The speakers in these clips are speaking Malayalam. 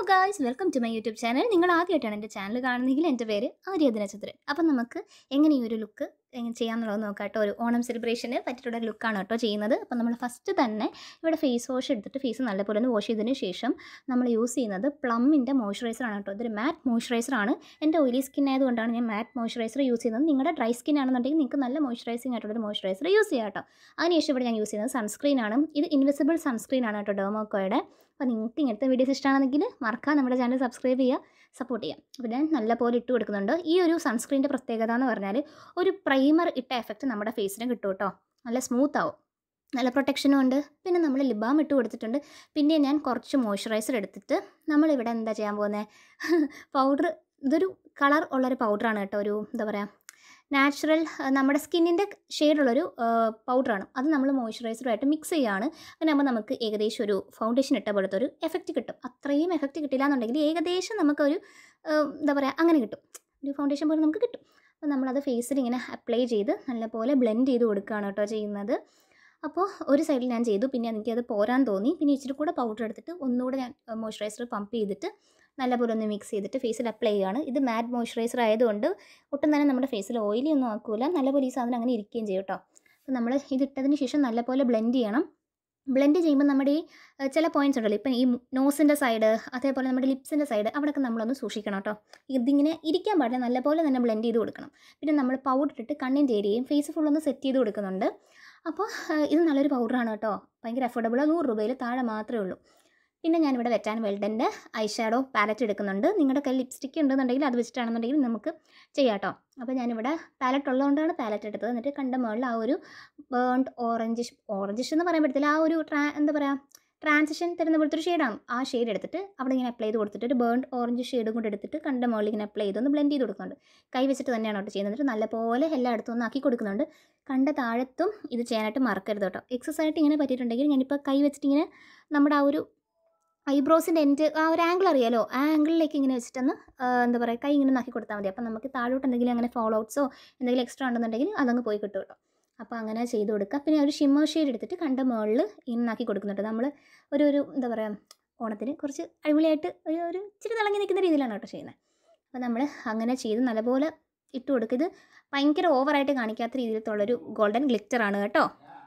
Guys welcome to my YouTube channel നിങ്ങൾ ആദ്യമായിട്ടാണ് എൻ്റെ ചാനൽ കാണുന്നതെങ്കിൽ എൻ്റെ പേര് ആര്യദിന ചന്ദ്രൻ അപ്പം നമുക്ക് എങ്ങനെ ഈ ഒരു ലുക്ക് എങ്ങനെ ചെയ്യാമെന്നുള്ളത് നോക്കാം കേട്ടോ ഒരു ഓണം സെലിബ്രേഷന് പറ്റിയിട്ടുള്ള ഒരു ലുക്കാണ് കേട്ടോ ചെയ്യുന്നത് അപ്പം നമ്മൾ ഫസ്റ്റ് തന്നെ ഇവിടെ ഫേസ് വാഷ് എടുത്തിട്ട് ഫേസ് നല്ലപോലെ ഒന്ന് വാഷ് ചെയ്തതിന് ശേഷം നമ്മൾ യൂസ് ചെയ്യുന്നത് പ്ലമ്മിൻ്റെ മോയ്സ്ചറൈസർ ആണ് കേട്ടോ ഇതൊരു മാറ്റ് മോയ്സ്ചറൈസർ ആണ് എൻ്റെ ഓയിലി സ്കിൻ ആയതുകൊണ്ടാണ് ഞാൻ മാറ്റ് മോയ്സ്ചറൈസർ യൂസ് ചെയ്യുന്നത് നിങ്ങളുടെ ഡ്രൈ സ്കിൻ ആണെന്നുണ്ടെങ്കിൽ നിങ്ങൾക്ക് നല്ല മോയ്സ്ചറൈസിങ് ആയിട്ടുള്ളൊരു മോയ്സ്ചറൈസർ യൂസ് ചെയ്യാം കേട്ടോ അതിനുശേഷം ഇവിടെ ഞാൻ യൂസ് ചെയ്യുന്നത് സൺസ്ക്രീൻ ആണ് ഇത് ഇൻവിസിബിൾ സൺസ്ക്രീൻ ആണ് കേട്ടോ ഡെർമോക്കോയുടെ അപ്പോൾ നിങ്ങൾക്ക് ഇങ്ങനത്തെ വീഡിയോസ് ഇഷ്ടമാണെങ്കിൽ മറക്കാൻ നമ്മുടെ ചാനൽ സബ്സ്ക്രൈബ് ചെയ്യുക സപ്പോർട്ട് ചെയ്യുക അപ്പോൾ ഞാൻ നല്ലപോലെ ഇട്ട് കൊടുക്കുന്നുണ്ട് ഈ ഒരു സൺസ്ക്രീൻ്റെ പ്രത്യേകത എന്ന് പറഞ്ഞാൽ ഒരു പ്രൈമർ ഇട്ട എഫക്റ്റ് നമ്മുടെ ഫേസിന് കിട്ടും കേട്ടോ നല്ല സ്മൂത്ത് ആവും നല്ല പ്രൊട്ടക്ഷനും ഉണ്ട് പിന്നെ നമ്മൾ ലിബാം ഇട്ട് കൊടുത്തിട്ടുണ്ട് പിന്നെ ഞാൻ കുറച്ച് മോയ്സ്ചറൈസർ എടുത്തിട്ട് നമ്മളിവിടെ എന്താ ചെയ്യാൻ പോകുന്നത് പൗഡർ ഇതൊരു കളർ ഉള്ളൊരു പൗഡറാണ് കേട്ടോ ഒരു എന്താ പറയുക നാച്ചുറൽ നമ്മുടെ സ്കിന്നിൻ്റെ ഷെയ്ഡുള്ളൊരു പൗഡറാണ് അത് നമ്മൾ മോയ്സ്ചറൈസറുമായിട്ട് മിക്സ് ചെയ്യുകയാണ് അങ്ങനെയാകുമ്പോൾ നമുക്ക് ഏകദേശം ഒരു ഫൗണ്ടേഷൻ ഇട്ട പോലത്തെ ഒരു എഫക്റ്റ് കിട്ടും അത്രയും എഫക്റ്റ് കിട്ടില്ല എന്നുണ്ടെങ്കിൽ ഏകദേശം നമുക്കൊരു ഏഹ്, എന്താ പറയുക അങ്ങനെ കിട്ടും ഒരു ഫൗണ്ടേഷൻ പോലെ നമുക്ക് കിട്ടും അപ്പോൾ നമ്മളത് ഫേസിൽ ഇങ്ങനെ അപ്ലൈ ചെയ്ത് നല്ലപോലെ ബ്ലെൻഡ് ചെയ്ത് കൊടുക്കുകയാണ് കേട്ടോ ചെയ്യുന്നത് അപ്പോൾ ഒരു സൈഡിൽ ഞാൻ ചെയ്തു പിന്നെ എനിക്കത് പോരാൻ തോന്നി പിന്നെ ഇച്ചിരി കൂടെ പൗഡർ എടുത്തിട്ട് ഒന്നുകൂടെ ഞാൻ മോയ്സ്ചറൈസർ പമ്പ് ചെയ്തിട്ട് നല്ലപോലെ ഒന്ന് മിക്സ് ചെയ്തിട്ട് ഫേസിൽ അപ്ലൈ ചെയ്യുകയാണ് ഇത് മാറ്റ് മോയ്സ്ചറൈസർ ആയതുകൊണ്ട് ഒട്ടും തന്നെ നമ്മുടെ ഫേസിൽ ഓയിലി ഒന്നും ആക്കൂല നല്ലപോലെ ഈ സാധനം അങ്ങനെ ഇരിക്കുകയും ചെയ്യും കേട്ടോ അപ്പോൾ നമ്മൾ ഇതിട്ടതിന് ശേഷം നല്ലപോലെ ബ്ലെൻഡ് ചെയ്യണം ബ്ലെൻഡ് ചെയ്യുമ്പോൾ നമ്മുടെ ഈ ഏഹ്, ചില പോയിന്റ്സ് ഉണ്ടല്ലോ ഇപ്പം ഈ നോസിൻ്റെ സൈഡ് അതേപോലെ നമ്മുടെ ലിപ്സിൻ്റെ സൈഡ് അവിടെയൊക്കെ നമ്മളൊന്ന് സൂക്ഷിക്കണം കേട്ടോ ഇതിങ്ങനെ ഇരിക്കാൻ പാടില്ല നല്ലപോലെ തന്നെ ബ്ലെൻഡ് ചെയ്ത് കൊടുക്കണം പിന്നെ നമ്മൾ പൗഡർ ഇട്ടിട്ട് കണ്ണിൻ്റെ ഏരിയയും ഫേസ് ഫുൾ ഒന്ന് സെറ്റ് ചെയ്ത് കൊടുക്കുന്നുണ്ട് അപ്പോൾ ഏഹ്, ഇത് നല്ലൊരു പൗഡറാണ് കേട്ടോ ഭയങ്കര അഫോർഡബിൾ നൂറ് രൂപയിൽ താഴെ മാത്രമേ ഉള്ളൂ പിന്നെ ഞാനിവിടെ വെറ്റാൻ വെൽഡൻ്റെ ഐ ഷാഡോ പാലറ്റ് എടുക്കുന്നുണ്ട് നിങ്ങളുടെ കയ്യിൽ ലിപ്സ്റ്റിക്ക് ഉണ്ടെന്നുണ്ടെങ്കിൽ അത് വെച്ചിട്ടാണെന്നുണ്ടെങ്കിൽ നമുക്ക് ചെയ്യാം കേട്ടോ അപ്പോൾ ഞാനിവിടെ പാലറ്റ് ഉള്ളതുകൊണ്ടാണ് പാലറ്റ് എടുത്തത് എന്നിട്ട് കണ്ട മുകളിൽ ആ ഒരു ബേൺഡ് ഓറഞ്ചിഷ് ഓറഞ്ചിഷ് എന്ന് പറയാൻ പറ്റത്തില്ല ആ ഒരു ട്രാ എന്താ പറയുക ട്രാൻസിഷൻ തരുന്ന പോലത്തെ ഒരു ഷെയ്ഡാണ് ആ ഷെയ്ഡ് എടുത്തിട്ട് അവിടെ ഇങ്ങനെ അപ്ലൈ ചെയ്ത് കൊടുത്തിട്ട് ഒരു ബേൺഡ് ഓറഞ്ച് ഷെയ്ഡും കൂടെ എടുത്തിട്ട് കണ്ട മുകളിൽ ഇങ്ങനെ അപ്ലൈ ചെയ്ത് ഒന്ന് ബ്ലെൻഡ് ചെയ്ത് കൊടുക്കുന്നുണ്ട് കൈ വെച്ചിട്ട് തന്നെയാണ് കേട്ടോ ചെയ്യുന്നത് എന്നിട്ട് നല്ലപോലെ എല്ലായിടത്തും ഒന്ന് ആക്കി കൊടുക്കുന്നുണ്ട് കണ്ട താഴത്തും ഇത് ചെയ്യാനായിട്ട് മറക്കരുത് കേട്ടോ എക്സസ് ആയിട്ട് ഇങ്ങനെ പറ്റിയിട്ടുണ്ടെങ്കിൽ ഞാനിപ്പോൾ കൈ വെച്ചിട്ട് ഇങ്ങനെ നമ്മുടെ ആ ഒരു ഐബ്രോസിൻ്റെ എൻഡ് ആ ഒരു ആംഗിൾ അറിയാലോ ആ ആംഗിളിലേക്ക് ഇങ്ങനെ വെച്ചിട്ടൊന്ന് ആ, എന്താ പറയുക കൈ ഇങ്ങനെ നാക്കി കൊടുത്താൽ മതി അപ്പം നമുക്ക് താഴോട്ട് എന്തെങ്കിലും അങ്ങനെ ഫോളോ ഔട്ട്സോ എന്തെങ്കിലും എക്സ്ട്രാ ഉണ്ടെന്നുണ്ടെങ്കിൽ അതങ്ങ് പോയി കിട്ടും കേട്ടോ അപ്പോൾ അങ്ങനെ ചെയ്ത് കൊടുക്കുക പിന്നെ ഒരു ഷിമ്മർ ഷെയ്ഡ് എടുത്തിട്ട് കണ്ട മുകളിൽ ഇന്നാക്കി കൊടുക്കുന്നുണ്ട് നമ്മൾ ഒരു ഒരു എന്താ പറയുക ഓണത്തിന് കുറച്ച് അടിപൊളിയായിട്ട് ഒരു ഒരു ഇച്ചിരി തിളങ്ങി നിൽക്കുന്ന രീതിയിലാണ് കേട്ടോ ചെയ്യുന്നത് അപ്പോൾ നമ്മൾ അങ്ങനെ ചെയ്ത് നല്ലപോലെ ഇട്ട് കൊടുക്കുക ഇത് ഭയങ്കര ഓവറായിട്ട് കാണിക്കാത്ത രീതിയിലത്തുള്ളൊരു ഗോൾഡൻ ഗ്ലിറ്ററാണ് കേട്ടോ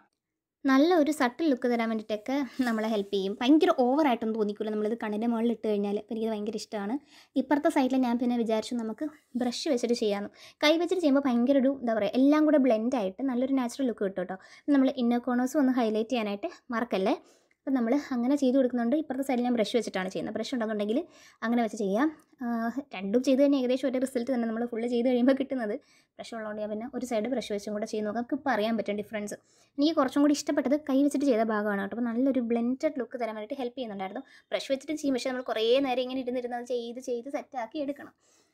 നല്ല ഒരു സട്ടിൽ ലുക്ക് തരാൻ വേണ്ടിയിട്ടൊക്കെ നമ്മളെ ഹെൽപ്പ് ചെയ്യും ഭയങ്കര ഓവറായിട്ടൊന്നും തോന്നിക്കില്ല നമ്മളിത് കണ്ണിൻ്റെ മുകളിൽ ഇട്ട് കഴിഞ്ഞാൽ അപ്പോൾ എനിക്കത് ഭയങ്കര ഇഷ്ടമാണ് ഇപ്പുറത്തെ സൈഡിൽ ഞാൻ പിന്നെ വിചാരിച്ചു നമുക്ക് ബ്രഷ് വെച്ചിട്ട് ചെയ്യാമെന്ന് കൈ വെച്ചിട്ട് ചെയ്യുമ്പോൾ ഭയങ്കര ഒരു എന്താ പറയുക എല്ലാം കൂടെ ബ്ലെൻഡ് ആയിട്ട് നല്ലൊരു നാച്ചുറൽ ലുക്ക് കിട്ടും കേട്ടോ നമ്മൾ ഇന്നർ കോർണേഴ്സും ഒന്ന് ഹൈലൈറ്റ് ചെയ്യാനായിട്ട് മറക്കല്ലേ അപ്പം നമ്മൾ അങ്ങനെ ചെയ്ത് കൊടുക്കുന്നുണ്ട് ഇപ്പുറത്തെ സൈഡിൽ ഞാൻ ബ്രഷ് വെച്ചിട്ടാണ് ചെയ്യുന്നത് ബ്രഷ് ഉണ്ടെന്നുണ്ടെങ്കിൽ അങ്ങനെ വെച്ച് ചെയ്യാം ആ, രണ്ടും ചെയ്ത് കഴിഞ്ഞാൽ ഏകദേശം ഒരേ റിസൾട്ട് തന്നെ നമ്മൾ ഫുള്ള് ചെയ്ത് കഴിയുമ്പോൾ കിട്ടുന്നത് ബ്രഷ് ഉള്ളതുകൊണ്ട് ഞാൻ പിന്നെ ഒരു സൈഡ് ബ്രഷ് വെച്ചും കൂടെ ചെയ്ത് നോക്കാം നമുക്ക് ഇപ്പോൾ അറിയാൻ പറ്റും ഡിഫറൻസ് എനിക്ക് കുറച്ചും കൂടി ഇഷ്ടപ്പെട്ടത് കൈ വെച്ചിട്ട് ചെയ്ത ഭാഗമാണ് കേട്ടോ അപ്പോൾ നല്ലൊരു ബ്ലെൻഡഡ് ലുക്ക് തരാൻ വേണ്ടിയിട്ട് ഹെൽപ്പ് ചെയ്യുന്നുണ്ടായിരുന്നു ബ്രഷ് വെച്ചിട്ട് ചെയ്യും പക്ഷേ നമ്മൾ കുറേ നേരം ഇങ്ങനെ ഇരുന്നിരുന്ന് അത് ചെയ്ത് ചെയ്ത് സെറ്റാക്കി എടുക്കണം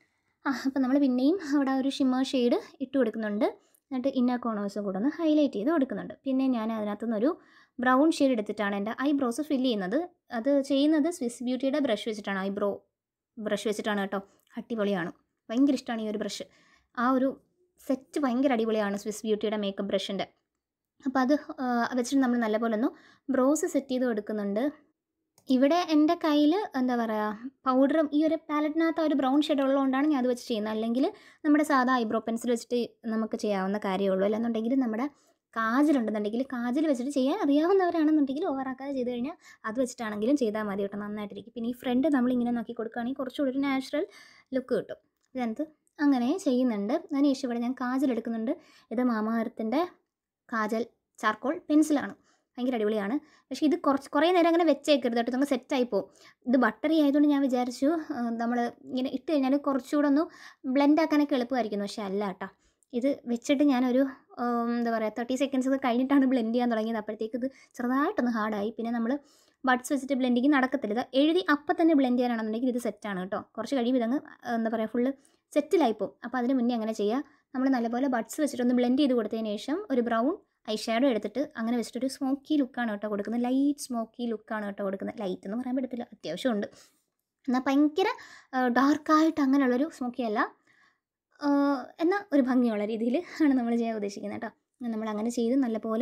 ആ അപ്പോൾ നമ്മൾ പിന്നെയും അവിടെ ഒരു ഷിമ്മർ ഷെയ്ഡ് ഇട്ട് കൊടുക്കുന്നുണ്ട് എന്നിട്ട് ഇന്നർ കോർണേഴ്സും കൂടെ ഒന്ന് ഹൈലൈറ്റ് ചെയ്ത് കൊടുക്കുന്നുണ്ട് പിന്നെ ഞാൻ അതിനകത്തുനിന്നൊരു ബ്രൗൺ ഷെയ്ഡ് എടുത്തിട്ടാണ് എൻ്റെ ഐബ്രോസ് ഫില്ല് ചെയ്യുന്നത് അത് ചെയ്യുന്നത് സ്വിസ് ബ്യൂട്ടിയുടെ ബ്രഷ് വെച്ചിട്ടാണ് ഐബ്രോ ബ്രഷ് വെച്ചിട്ടാണ് കേട്ടോ അടിപൊളിയാണ് ഭയങ്കര ഇഷ്ടമാണ് ഈ ഒരു ബ്രഷ് ആ ഒരു സെറ്റ് ഭയങ്കര അടിപൊളിയാണ് സ്വിസ് ബ്യൂട്ടിയുടെ മേക്കപ്പ് ബ്രഷിൻ്റെ അപ്പോൾ അത് ആ, വെച്ചിട്ട് നമ്മൾ നല്ലപോലെ ഒന്ന് ബ്രോസ് സെറ്റ് ചെയ്ത് കൊടുക്കുന്നുണ്ട് ഇവിടെ എൻ്റെ കയ്യിൽ എന്താ പറയുക പൗഡറും ഈ ഒരു പാലറ്റിനകത്ത് ആ ഒരു ബ്രൗൺ ഷെയ്ഡ് ഉള്ളതുകൊണ്ടാണ് ഞാൻ അത് വെച്ച് ചെയ്യുന്നത് അല്ലെങ്കിൽ നമ്മുടെ സാധാ ഐബ്രോ പെൻസിൽ വെച്ചിട്ട് നമുക്ക് ചെയ്യാവുന്ന കാര്യമുള്ളൂ അല്ലാന്നുണ്ടെങ്കിൽ നമ്മുടെ കാജലുണ്ടെന്നുണ്ടെങ്കിൽ കാജൽ വെച്ചിട്ട് ചെയ്യാൻ അറിയാവുന്നവരാണെന്നുണ്ടെങ്കിൽ ഓവറാക്കാതെ ചെയ്ത് കഴിഞ്ഞാൽ അത് വെച്ചിട്ടാണെങ്കിലും ചെയ്താൽ മതി കേട്ടോ നന്നായിട്ടിരിക്കും പിന്നെ ഈ ഫ്രണ്ട് നമ്മളിങ്ങനെ നോക്കി കൊടുക്കുകയാണെങ്കിൽ കുറച്ചുകൂടി ഒരു നാച്ചുറൽ ലുക്ക് കിട്ടും ഇതിനകത്ത് അങ്ങനെ ചെയ്യുന്നുണ്ട് അതിനുശേഷം ഇവിടെ ഞാൻ കാജൽ എടുക്കുന്നുണ്ട് ഇത് മാമാഹരത്തിൻ്റെ കാജൽ ചാർക്കോൾ പെൻസിലാണ് ഭയങ്കര അടിപൊളിയാണ് പക്ഷേ ഇത് കുറച്ച് കുറേ നേരം അങ്ങനെ വെച്ചേക്കരുത് കേട്ടോ നമുക്ക് സെറ്റായി പോകും ഇത് ബട്ടറി ആയതുകൊണ്ട് ഞാൻ വിചാരിച്ചു നമ്മൾ ഇങ്ങനെ ഇട്ട് കഴിഞ്ഞാൽ കുറച്ചുകൂടെ ഒന്ന് ബ്ലെൻഡ് ആക്കാനൊക്കെ എളുപ്പമായിരിക്കുന്നു പക്ഷേ അല്ല കേട്ടോ ഇത് വെച്ചിട്ട് ഞാനൊരു ഉം, എന്താ പറയുക തേർട്ടി സെക്കൻഡ്സ് ഒക്കെ കഴിഞ്ഞിട്ടാണ് ബ്ലെൻഡ് ചെയ്യാൻ തുടങ്ങിയത് അപ്പോഴത്തേക്ക് ഇത് ചെറുതായിട്ടൊന്ന് ഹാർഡായി പിന്നെ നമ്മൾ ബഡ്സ് വെച്ചിട്ട് ബ്ലെൻഡിങ് നടക്കത്തില്ല ഇത് എഴുതി അപ്പം തന്നെ ബ്ലെൻഡ് ചെയ്യാനാണെന്നുണ്ടെങ്കിൽ ഇത് സെറ്റാണ് കേട്ടോ കുറച്ച് കഴിയുമ്പോൾ ഇതങ്ങ് എന്താ പറയുക ഫുള്ള് സെറ്റിലായി പോകും അപ്പോൾ അതിന് മുന്നേ അങ്ങനെ ചെയ്യുക നമ്മൾ നല്ലപോലെ ബഡ്സ് വെച്ചിട്ടൊന്ന് ബ്ലെൻഡ് ചെയ്ത് കൊടുത്തതിന് ശേഷം ഒരു ബ്രൗൺ ഐ ഷാഡോ എടുത്തിട്ട് അങ്ങനെ വെച്ചിട്ടൊരു സ്മോക്കി ലുക്കാണ് കേട്ടോ കൊടുക്കുന്നത് ലൈറ്റ് സ്മോക്കി ലുക്കാണ് കേട്ടോ കൊടുക്കുന്നത് ലൈറ്റ് എന്ന് പറയാൻ പറ്റത്തില്ല അത്യാവശ്യമുണ്ട് എന്നാൽ ഭയങ്കര ഡാർക്കായിട്ട് അങ്ങനെയുള്ളൊരു സ്മോക്കി അല്ല എന്നാൽ ഒരു ഭംഗിയുള്ള രീതിയിൽ ആണ് നമ്മൾ ചെയ്യാൻ ഉദ്ദേശിക്കുന്നത് കേട്ടോ നമ്മൾ അങ്ങനെ ചെയ്ത് നല്ലപോലെ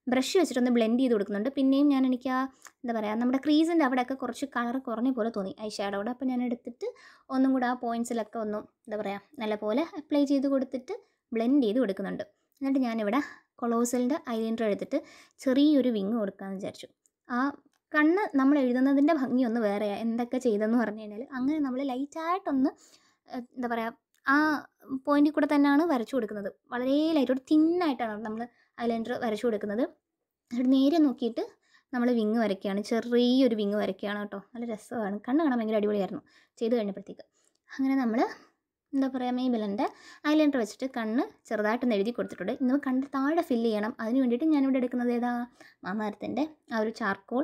ബ്രഷ് വെച്ചിട്ടൊന്ന് ബ്ലെൻഡ് ചെയ്ത് കൊടുക്കുന്നുണ്ട് പിന്നെയും ഞാൻ എനിക്ക് ആ എന്താ പറയുക നമ്മുടെ ക്രീസിൻ്റെ അവിടെയൊക്കെ കുറച്ച് കളർ കുറഞ്ഞ പോലെ തോന്നി ഐ ഷാഡോടെ അപ്പോൾ ഞാൻ എടുത്തിട്ട് ഒന്നും കൂടെ ആ പോയിൻറ്റ്സിലൊക്കെ ഒന്നും എന്താ പറയുക നല്ലപോലെ അപ്ലൈ ചെയ്ത് കൊടുത്തിട്ട് ബ്ലെൻഡ് ചെയ്ത് കൊടുക്കുന്നുണ്ട് എന്നിട്ട് ഞാനിവിടെ കൊളോസലിൻ്റെ ഐലൈനർ എടുത്തിട്ട് ചെറിയൊരു വിങ് കൊടുക്കാമെന്ന് വിചാരിച്ചു ആ കണ്ണ് നമ്മൾ എഴുതുന്നതിൻ്റെ ഭംഗി ഒന്ന് വേറെയാണ് എന്തൊക്കെ ചെയ്തെന്ന് പറഞ്ഞു കഴിഞ്ഞാൽ അങ്ങനെ നമ്മൾ ലൈറ്റായിട്ടൊന്ന് എന്താ പറയുക ആ പോയിന്റിൽ കൂടെ തന്നെയാണ് വരച്ചു കൊടുക്കുന്നത് വളരെ ലൈറ്റ് ഒരു തിന്നായിട്ടാണ് നമ്മൾ ഐലൈനർ വരച്ചു കൊടുക്കുന്നത് എന്നിട്ട് നേരെ നോക്കിയിട്ട് നമ്മൾ വിങ് വരയ്ക്കുകയാണ് ചെറിയൊരു വിങ് വരയ്ക്കുകയാണ് കേട്ടോ നല്ല രസമാണ് കണ്ണ് കാണാൻ ഭയങ്കര അടിപൊളിയായിരുന്നു ചെയ്ത് കഴിഞ്ഞപ്പോഴത്തേക്ക് അങ്ങനെ നമ്മൾ എന്താ പറയുക മെയ്ബിലൻ്റെ ഐലൈനർ വെച്ചിട്ട് കണ്ണ് ചെറുതായിട്ടൊന്ന് എഴുതി കൊടുത്തിട്ടുണ്ട് ഇന്ന് കണ്ണ് താഴെ ഫില്ല് ചെയ്യണം അതിന് വേണ്ടിയിട്ട് ഞാനിവിടെ എടുക്കുന്നത് ഏതാ മാമാരത്തിൻ്റെ ആ ഒരു ചാർക്കോൾ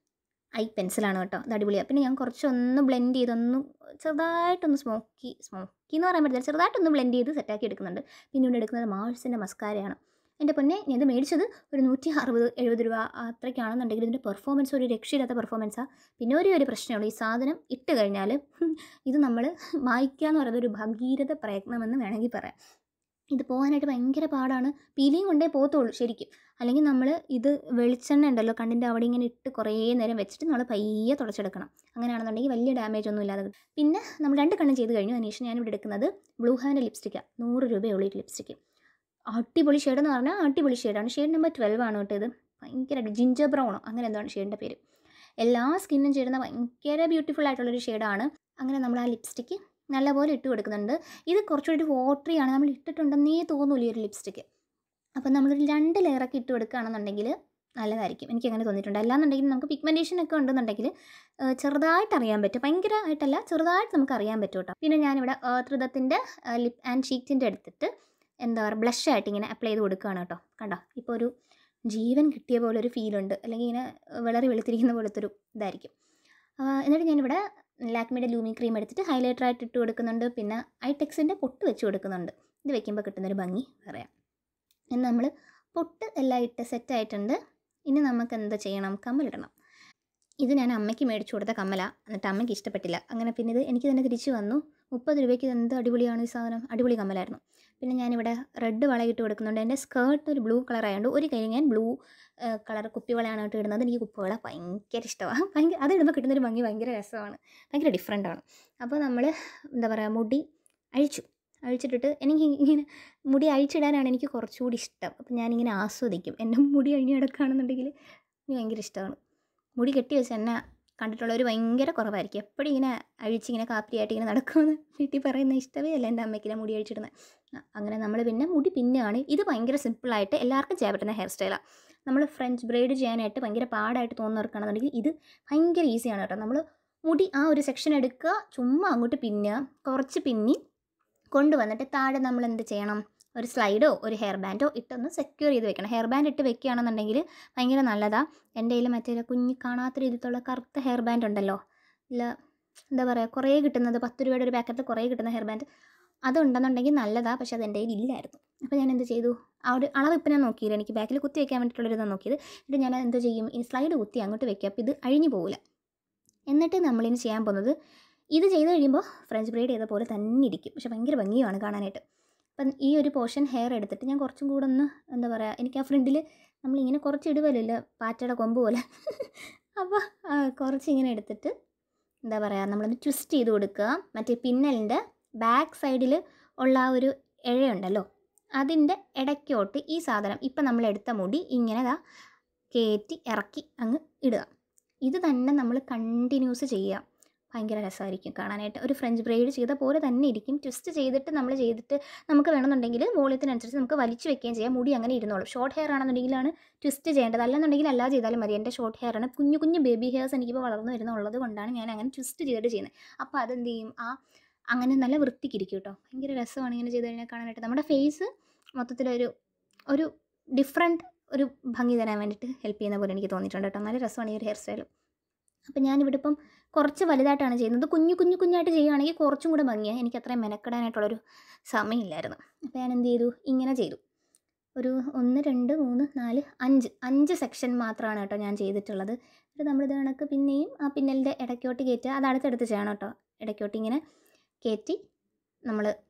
ഐ പെൻസിലാണ് കേട്ടോ അത് അടിപൊളിയാണ് പിന്നെ ഞാൻ കുറച്ചൊന്ന് ബ്ലെൻഡ് ചെയ്തൊന്ന് ചെറുതായിട്ടൊന്ന് സ്മോക്കി സ്മോക്കി എന്ന് പറയാൻ പറ്റില്ല ചെറുതായിട്ടൊന്ന് ബ്ലെൻഡ് ചെയ്ത് സെറ്റാക്കി എടുക്കുന്നുണ്ട് പിന്നെ ഇവിടെ എടുക്കുന്നത് മാൾസിൻ്റെ മസ്കാരയാണ് എൻ്റെ പൊന്നെ ഞാൻ ഇത് മേടിച്ചത് ഒരു നൂറ്റി അറുപത് എഴുപത് രൂപ അത്രയ്ക്കാണെന്നുണ്ടെങ്കിൽ ഇതിൻ്റെ പെർഫോമൻസ് ഒരു രക്ഷയില്ലാത്ത പെർഫോമൻസാണ് പിന്നെ ഒരേ ഒരു പ്രശ്നമുള്ളൂ ഈ സാധനം ഇട്ട് കഴിഞ്ഞാൽ ഇത് നമ്മൾ മായ്ക്കുക എന്ന് പറയുന്നത് ഒരു ഭഗീരഥ പ്രയത്നമെന്ന് വേണമെങ്കിൽ പറയാം ഇത് പോകാനായിട്ട് ഭയങ്കര പാടാണ് പീലിയും കൊണ്ടേ പോകത്തുള്ളൂ ശരിക്കും അല്ലെങ്കിൽ നമ്മൾ ഇത് വെളിച്ചെണ്ണ ഉണ്ടല്ലോ കണ്ണിൻ്റെ അവിടെ ഇങ്ങനെ ഇട്ട് കുറേ നേരം വെച്ചിട്ട് നമ്മൾ പയ്യെ തുടച്ചെടുക്കണം അങ്ങനെയാണെന്നുണ്ടെങ്കിൽ വലിയ ഡാമേജ് ഒന്നും ഇല്ലാതെ കിട്ടും. പിന്നെ നമ്മൾ രണ്ട് കണ്ണും ചെയ്ത് കഴിഞ്ഞു അതിന് ശേഷം ഞാനിവിടെ എടുക്കുന്നത് ബ്ലൂ ഹാൻഡ് ലിപ്സ്റ്റിക്കാണ് നൂറ് രൂപയുള്ളൂ ഈ ലിപ്സ്റ്റിക്ക് അടിപൊളി ഷെയ്ഡ് എന്ന് പറഞ്ഞാൽ അടിപൊളി ഷെയ്ഡാണ് ഷെയ്ഡ് നമ്പർ ട്വൽവ് ആണ് കേട്ടോ ഇത് ഭയങ്കര ജിഞ്ചർ ബ്രൗണോ അങ്ങനെ എന്താണ് ഷെയ്ഡിൻ്റെ പേര് എല്ലാ സ്കിന്നും ചേരുന്ന ഭയങ്കര ബ്യൂട്ടിഫുൾ ആയിട്ടുള്ളൊരു ഷെയ്ഡാണ് അങ്ങനെ നമ്മൾ ആ ലിപ്സ്റ്റിക്ക് നല്ലപോലെ ഇട്ട് കൊടുക്കുന്നുണ്ട് ഇത് കുറച്ചുകൂടി വാട്ടറി ആണ് നമ്മൾ ഇട്ടിട്ടുണ്ടെന്നേ തോന്നൂല ഈ ഒരു ലിപ്സ്റ്റിക്ക് അപ്പം നമ്മളൊരു രണ്ട് ലെയറൊക്കെ ഇട്ട് കൊടുക്കുകയാണെന്നുണ്ടെങ്കിൽ നല്ലതായിരിക്കും എനിക്ക് അങ്ങനെ തോന്നിയിട്ടുണ്ട് അല്ലാന്നുണ്ടെങ്കിൽ നമുക്ക് പിഗ്മെൻറ്റേഷൻ ഒക്കെ ഉണ്ടെന്നുണ്ടെങ്കിൽ ഏഹ്, ചെറുതായിട്ട് അറിയാൻ പറ്റും ഭയങ്കരമായിട്ടല്ല ചെറുതായിട്ട് നമുക്ക് അറിയാൻ പറ്റും കേട്ടോ പിന്നെ ഞാനിവിടെ ഏർത്തൃതത്തിൻ്റെ ലിപ്പ് ആൻഡ് ചീക്സിൻ്റെ എടുത്തിട്ട് എന്താ പറയുക ബ്ലഷ് ആയിട്ട് ഇങ്ങനെ അപ്ലൈ ചെയ്ത് കൊടുക്കുകയാണ് കേട്ടോ കണ്ടോ ഇപ്പോൾ ഒരു ജീവൻ കിട്ടിയ പോലെ ഒരു ഫീലുണ്ട് അല്ലെങ്കിൽ ഇങ്ങനെ വിളറി വെളുത്തിരിക്കുന്ന പോലത്തെ ഒരു ഇതായിരിക്കും ആ, എന്നിട്ട് ഞാനിവിടെ ലാക്മിയുടെ ലൂമി ക്രീം എടുത്തിട്ട് ഹൈലൈറ്റർ ആയിട്ട് ഇട്ട് കൊടുക്കുന്നുണ്ട് പിന്നെ ഐടെക്സിൻ്റെ പൊട്ട് വെച്ച് കൊടുക്കുന്നുണ്ട് ഇത് വെക്കുമ്പോൾ കിട്ടുന്നൊരു ഭംഗി പറയാം ഇനി നമ്മൾ പൊട്ട് എല്ലാം ഇട്ട് സെറ്റായിട്ടുണ്ട് ഇനി നമുക്ക് എന്താ ചെയ്യണം കമ്മലിടണം ഇത് ഞാൻ അമ്മയ്ക്ക് മേടിച്ചു കൊടുത്ത കമ്മല എന്നിട്ട് അമ്മയ്ക്ക് ഇഷ്ടപ്പെട്ടില്ല അങ്ങനെ പിന്നെ ഇത് എനിക്ക് തന്നെ തിരിച്ചു വന്നു മുപ്പത് രൂപയ്ക്ക് ഇത് എന്ത് അടിപൊളിയാണ് ഈ സാധനം അടിപൊളി കമ്മലായിരുന്നു പിന്നെ ഞാനിവിടെ റെഡ് വളയിട്ട് കൊടുക്കുന്നുണ്ട് എൻ്റെ സ്കേർട്ട് ഒരു ബ്ലൂ കളർ ആയതുകൊണ്ട് ഒരു കൈ ഞാൻ ബ്ലൂ കളർ കുപ്പിവളയാണ് കേട്ടോ ഇടുന്നത് എനിക്ക് കുപ്പിവള ഭയങ്കര ഇഷ്ടമാണ് ഭയങ്കര അത് ഇടുമ്പോൾ കിട്ടുന്നൊരു ഭംഗി ഭയങ്കര രസമാണ് ഭയങ്കര ഡിഫറെൻ്റ് ആണ് അപ്പോൾ നമ്മൾ എന്താ പറയുക മുടി അഴിച്ചു അഴിച്ചിട്ടിട്ട് എനിക്ക് ഇങ്ങനെ മുടി അഴിച്ചിടാനാണ് എനിക്ക് കുറച്ചുകൂടി ഇഷ്ടം അപ്പോൾ ഞാനിങ്ങനെ ആസ്വദിക്കും എൻ്റെ മുടി അഴിഞ്ഞ് കിടക്കുകയാണെന്നുണ്ടെങ്കിൽ എനിക്ക് ഭയങ്കര ഇഷ്ടമാണ് മുടി കെട്ടി വെച്ച് എന്നെ കണ്ടിട്ടുള്ളവർ ഭയങ്കര കുറവായിരിക്കും എപ്പോഴും ഇങ്ങനെ അഴിച്ചിങ്ങനെ കാപ്പിയായിട്ട് ഇങ്ങനെ നടക്കുമെന്ന് വീട്ടിൽ പറയുന്ന ഇഷ്ടമേ അല്ല എൻ്റെ അമ്മയ്ക്കില്ല മുടി അഴിച്ചിടുന്നത് അ- അങ്ങനെ നമ്മൾ പിന്നെ മുടി പിന്നെയാണ് ഇത് ഭയങ്കര സിമ്പിളായിട്ട് എല്ലാവർക്കും ചെയ്യാൻ പറ്റുന്ന ഹെയർ സ്റ്റൈലാണ് നമ്മൾ ഫ്രഞ്ച് ബ്രൈഡ് ചെയ്യാനായിട്ട് ഭയങ്കര പാടായിട്ട് തോന്നുന്നവർക്കാണെന്നുണ്ടെങ്കിൽ ഇത് ഭയങ്കര ഈസിയാണ് കേട്ടോ നമ്മൾ മുടി ആ ഒരു സെക്ഷൻ എടുക്കുക ചുമ്മാ അങ്ങോട്ട് പിന്നുക കുറച്ച് പിന്നി കൊണ്ടുവന്നിട്ട് താഴെ നമ്മൾ എന്ത് ചെയ്യണം ഒരു സ്ലൈഡോ ഒരു ഹെയർ ബാൻഡോ ഇട്ടൊന്ന് സെക്യൂർ ചെയ്ത് വെക്കണം ഹെയർ ബാൻഡ് ഇട്ട് വെക്കുകയാണെന്നുണ്ടെങ്കിൽ ഭയങ്കര നല്ലതാണ് എൻ്റെ കയ്യിൽ മറ്റേ കുഞ്ഞ് കാണാത്ത രീതിയിലുള്ള കറുത്ത ഹെയർ ബാൻഡ് ഉണ്ടല്ലോ ഇല്ല എന്താ പറയുക കുറേ കിട്ടുന്നത് പത്ത് രൂപയുടെ ഒരു പാക്കറ്റിൽ കുറേ കിട്ടുന്ന ഹെയർ ബാൻഡ് അതുണ്ടെന്നുണ്ടെങ്കിൽ നല്ലതാണ് പക്ഷെ അത് എൻ്റെ കയ്യിൽ ഇല്ലായിരുന്നു അപ്പോൾ ഞാൻ എന്ത് ചെയ്തു ആ ഒരു അളവ് ഇപ്പം ഞാൻ നോക്കിയില്ല എനിക്ക് ബാക്കിൽ കുത്തി വെക്കാൻ വേണ്ടിയിട്ടുള്ളൊരിതാണ് നോക്കിയത് എന്നിട്ട് ഞാൻ എന്ത് ചെയ്യും ഈ സ്ലൈഡ് കുത്തി അങ്ങോട്ട് വെക്കുക അപ്പോൾ ഇത് അഴിഞ്ഞു പോകില്ല എന്നിട്ട് നമ്മളിനി ചെയ്യാൻ പോകുന്നത് ഇത് ചെയ്ത് കഴിയുമ്പോൾ ഫ്രഞ്ച് ബ്രൈഡ് ചെയ്ത പോലെ തന്നെ ഇരിക്കും പക്ഷെ ഭയങ്കര ഭംഗിയാണ് കാണാനായിട്ട് അപ്പം ഈ ഒരു പോർഷൻ ഹെയർ എടുത്തിട്ട് ഞാൻ കുറച്ചും കൂടെ ഒന്ന് എന്താ പറയുക എനിക്ക് ആ ഫ്രണ്ടിൽ നമ്മളിങ്ങനെ കുറച്ച് ഇടുവല്ലോ പാറ്റയുടെ കൊമ്പ് പോലെ അപ്പോൾ കുറച്ച് ഇങ്ങനെ എടുത്തിട്ട് എന്താ പറയുക നമ്മളൊന്ന് ട്വിസ്റ്റ് ചെയ്ത് കൊടുക്കുക മറ്റേ പിന്നലിൻ്റെ ബാക്ക് സൈഡിൽ ഉള്ള ആ ഒരു ഇഴയുണ്ടല്ലോ അതിൻ്റെ ഇടയ്ക്കോട്ട് ഈ സാധനം ഇപ്പം നമ്മൾ എടുത്ത മുടി ഇങ്ങനെ ദാ കയറ്റി ഇറക്കി അങ്ങ് ഇടുക ഇത് തന്നെ നമ്മൾ കണ്ടിന്യൂസ് ചെയ്യുക ഭയങ്കര രസമായിരിക്കും കാണാനായിട്ട് ഒരു ഫ്രഞ്ച് ബ്രൈഡ് ചെയ്ത പോലെ തന്നെ ഇരിക്കും ട്വിസ്റ്റ് ചെയ്തിട്ട് നമ്മൾ ചെയ്തിട്ട് നമുക്ക് വേണമെന്നുണ്ടെങ്കിൽ വോളിയത്തിനനുസരിച്ച് നമുക്ക് വലിച്ചു വെക്കുകയും ചെയ്യാം മുടി അങ്ങനെ ഇരുന്നോളും ഷോർട്ട് ഹെയർ ആണെന്നുണ്ടെങ്കിലാണ് ട്വിസ്റ്റ് ചെയ്യേണ്ടത് അല്ലെന്നുണ്ടെങ്കിൽ അല്ലാതെ ചെയ്താലും മതി എൻ്റെ ഷോർട്ട് ഹെയർ ആണ് കുഞ്ഞു കുഞ്ഞു ബേബി ഹെയർസ് എനിക്കിപ്പോൾ വളർന്നു വരുന്നുള്ളത് കൊണ്ടാണ് ഞാൻ അങ്ങനെ ട്വിസ്റ്റ് ചെയ്തിട്ട് ചെയ്യുന്നത് അപ്പോൾ അതെന്ത് ചെയ്യും ആ അങ്ങനെ നല്ല വൃത്തിക്കിരിക്കും കേട്ടോ ഭയങ്കര രസമാണ് ഇങ്ങനെ ചെയ്ത് കഴിഞ്ഞാൽ കാണാനായിട്ട് നമ്മുടെ ഫേസ് മൊത്തത്തിലൊരു ഒരു ഡിഫറെൻറ്റ് ഒരു ഭംഗി തരാൻ വേണ്ടിയിട്ട് ഹെൽപ്പ് ചെയ്യുന്ന പോലെ എനിക്ക് തോന്നിയിട്ടുണ്ട് കേട്ടോ നല്ല രസമാണ് ഈ ഒരു ഹെയർ സ്റ്റൈൽ അപ്പം ഞാനിവിടെ ഇപ്പം കുറച്ച് വലുതായിട്ടാണ് ചെയ്യുന്നത് കുഞ്ഞു കുഞ്ഞു കുഞ്ഞായിട്ട് ചെയ്യുകയാണെങ്കിൽ കുറച്ചും കൂടെ ഭംഗിയാണ് എനിക്ക് അത്രയും മെനക്കെടാനായിട്ടുള്ളൊരു സമയമില്ലായിരുന്നു അപ്പോൾ ഞാൻ എന്ത് ചെയ്തു ഇങ്ങനെ ചെയ്തു ഒരു ഒന്ന് രണ്ട് മൂന്ന് നാല് അഞ്ച് അഞ്ച് സെക്ഷൻ മാത്രമാണ് കേട്ടോ ഞാൻ ചെയ്തിട്ടുള്ളത് എന്നിട്ട് നമ്മളിത് കണക്ക് പിന്നെയും ആ പിന്നലിൻ്റെ ഇടയ്ക്കോട്ട് കയറ്റുക അത് അടുത്തടുത്ത് ചെയ്യണം കേട്ടോ ഇടയ്ക്കോട്ട് ഇങ്ങനെ കയറ്റി നമ്മൾ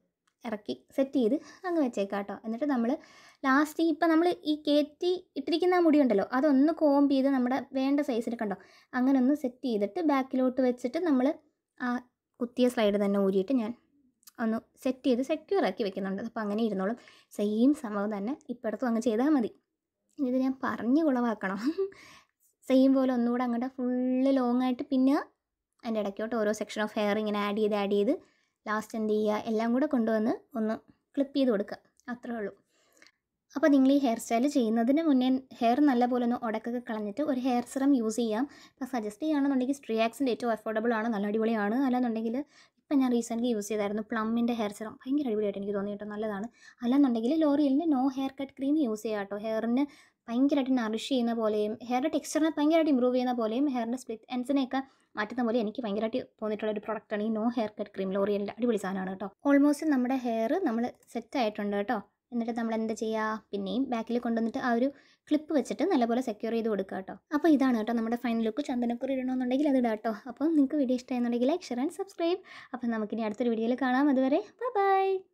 ഇറക്കി സെറ്റ് ചെയ്ത് അങ്ങ് വെച്ചേക്കാം കേട്ടോ എന്നിട്ട് നമ്മൾ ലാസ്റ്റ് ഇപ്പം നമ്മൾ ഈ കയറ്റി ഇട്ടിരിക്കുന്ന ആ മുടി ഉണ്ടല്ലോ അതൊന്ന് കോംബ് ചെയ്ത് നമ്മുടെ വേണ്ട സൈസിൽ കണ്ടോ അങ്ങനെ ഒന്ന് സെറ്റ് ചെയ്തിട്ട് ബാക്കിലോട്ട് വെച്ചിട്ട് നമ്മൾ ആ കുത്തിയ സ്ലൈഡ് തന്നെ ഊരിയിട്ട് ഞാൻ ഒന്ന് സെറ്റ് ചെയ്ത് സെക്യൂർ ആക്കി വെക്കുന്നുണ്ട് അപ്പോൾ അങ്ങനെ ഇരുന്നോളും സെയിം സംഭവം തന്നെ ഇപ്പോഴത്തും അങ്ങ് ചെയ്താൽ മതി ഇത് ഞാൻ പറഞ്ഞു കുളവാക്കണം സെയിം പോലെ ഒന്നുകൂടെ അങ്ങോട്ട് ഫുള്ള് ലോങ് ആയിട്ട് പിന്നെ അതിൻ്റെ ഇടയ്ക്കോട്ട് ഓരോ സെക്ഷൻ ഓഫ് ഹെയർ ഇങ്ങനെ ആഡ് ചെയ്ത് ആഡ് ചെയ്ത് ലാസ്റ്റ് എന്ത് ചെയ്യുക എല്ലാം കൂടെ കൊണ്ടുവന്ന് ഒന്ന് ക്ലിപ്പ് ചെയ്ത് കൊടുക്കുക അത്രേ ഉള്ളൂ അപ്പോൾ നിങ്ങൾ ഈ ഹെയർ സ്റ്റൈൽ ചെയ്യുന്നതിന് മുന്നേ ഹെയർ നല്ലപോലെ ഒന്ന് ഉടക്കൊക്കെ കളഞ്ഞിട്ട് ഒരു ഹെയർ സിറം യൂസ് ചെയ്യാം ഇപ്പോൾ സജസ്റ്റ് ചെയ്യുകയാണെന്നുണ്ടെങ്കിൽ സ്ട്രിയാക്സിൻ്റെ ഏറ്റവും അഫോർഡബിൾ ആണ് നല്ല അടിപൊളിയാണ് അല്ലാന്നുണ്ടെങ്കിൽ ഇപ്പം ഞാൻ റീസെൻ്റ്ലി യൂസ് ചെയ്തായിരുന്നു പ്ലമ്മിൻ്റെ ഹെയർ സിറം ഭയങ്കര അടിപൊളിയായിട്ട് എനിക്ക് തോന്നി കേട്ടോ നല്ലതാണ് അല്ലാന്നുണ്ടെങ്കിൽ ലോറിയലിൻ്റെ no hair cut cream use ചെയ്യുക കേട്ടോ ഹെയറിന് ഭയങ്കരമായിട്ട് നറിഷ് ചെയ്യുന്ന പോലെയും ഹെയറിൻ്റെ ടെക്സ്ചറിനെ ഭയങ്കരമായിട്ട് ഇമ്പ്രൂവ് ചെയ്യുന്ന പോലെയും ഹെയറിൻ്റെ സ്പ്ലിറ്റ് എൻസിനെയൊക്കെ മാറ്റുന്ന പോലെ എനിക്ക് ഭയങ്കരമായിട്ട് തോന്നിയിട്ടുള്ള ഒരു പ്രൊഡക്റ്റാണ് ഈ നോ ഹെയർ കട്ട് ക്രീം ലോറിയലിൻ്റെ അടിപൊളി സാധനമാണ് കേട്ടോ ഓൾമോസ്റ്റ് നമ്മുടെ ഹെയർ നമ്മൾ സെറ്റ് ആയിട്ടുണ്ട് കേട്ടോ എന്നിട്ട് നമ്മൾ എന്താ ചെയ്യുക പിന്നെയും ബാക്കിൽ കൊണ്ടുവന്നിട്ട് ആ ഒരു ക്ലിപ്പ് വെച്ചിട്ട് നല്ലപോലെ സെക്യൂർ ചെയ്ത് കൊടുക്കുക കേട്ടോ അപ്പോൾ ഇതാണ് കേട്ടോ നമ്മുടെ ഫൈനൽ ലുക്ക് ചന്ദനക്കുറി ഇടണമെന്നുണ്ടെങ്കിൽ അത് ഇടാം കേട്ടോ അപ്പോൾ നിങ്ങൾക്ക് വീഡിയോ ഇഷ്ടമായെന്നുണ്ടെങ്കിൽ ലൈക്ക് ഷെയർ ആൻഡ് സബ്സ്ക്രൈബ് അപ്പോൾ നമുക്കിനി അടുത്തൊരു വീഡിയോയിൽ കാണാം അതുവരെ ബൈ